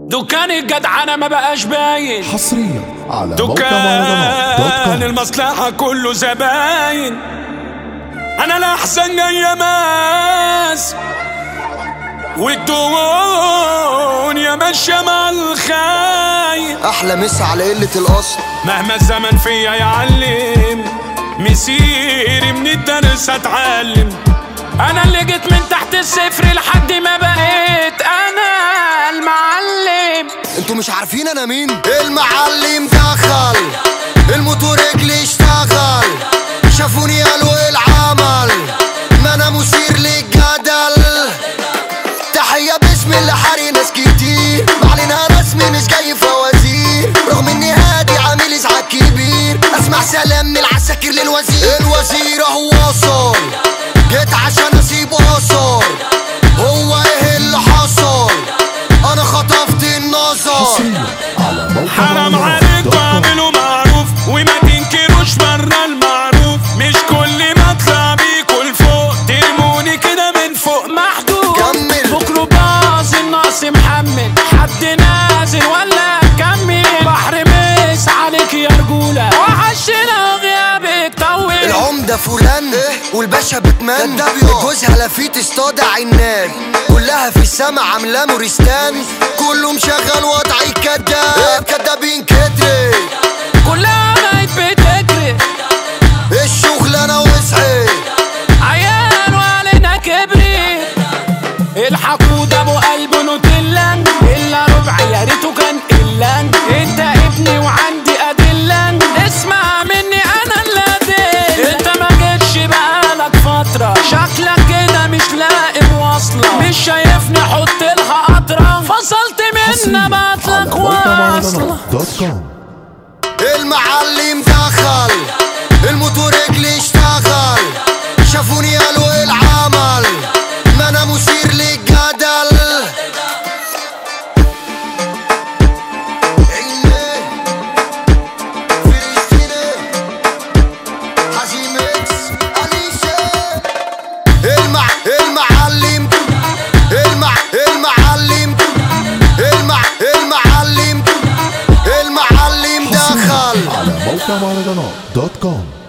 دكان الجدعنة ما بقاش باين حصريا على موقع مهرجانات دوت دكان كوم المصلحة كله زباين أنا الأحسن جاي ماس والدنيا ماشية مع الخاين احلى مسا على قلة الاصل مهما الزمن فيا يعلم مسيري من الدرس اتعلم انا اللي جيت من تحت الصفر لحد ما بقيت انا المعلم انتوا مش عارفين انا مين المعلم دخل الموتور رجلي اشتغل شافوني قالوا ايه العمل ما انا مثير للجدل تحية باسم اللي حاري ناس كتير معلنها رسمي مش جاي فوازير رغم اني هادي عامل ازعاج كبير اسمع سلام من العساكر للوزير الوزير اهو وصل جيت عشان اسيب اثر هو ايه اللي حصل انا خطفت النظر حصريا على موقع حرام مهرجانات عليكم دوت كوم اعملوا معروف وما تنكروش برا المعروف مش كل ما اطلع بيكوا لفوق ترموني كده من فوق محدود كمل. بكره باظ الناس محمل حد نازل ولا كمل بحر مس عليك يا رجولة وحشنا غيابك طول العمدة فلان والباشا بتمان جوزها لفيت اصطاد عنان كلها في السما عاملة مورستان كله مشغل وضعي كداب كدابين كتري كلها بقت بتجري الشغلانة وسعي عيان وعلينا كبري الحقوا ده ابو قلب نوتيلا الا ربع يا ريته كان الا انت ابني وعندي ادله اسمع مني انا اللي ادل انت ما جيتش بقالك فتره شكلك كده مش لاقي مواصله مش شايفني احط لها قطره فصلت منا على بعتلك موقع واصله مهرجانات دوت كوم المعلم دخل الموتور رجلي اشتغل شافوني قالوا ايه العمل ما انا مثير للجدل عيني فلسطيني حزين ميكس أليشة المع المعلم المع المعلم المع المعلم المعلم دخل على موقع مهرجانات دوت كوم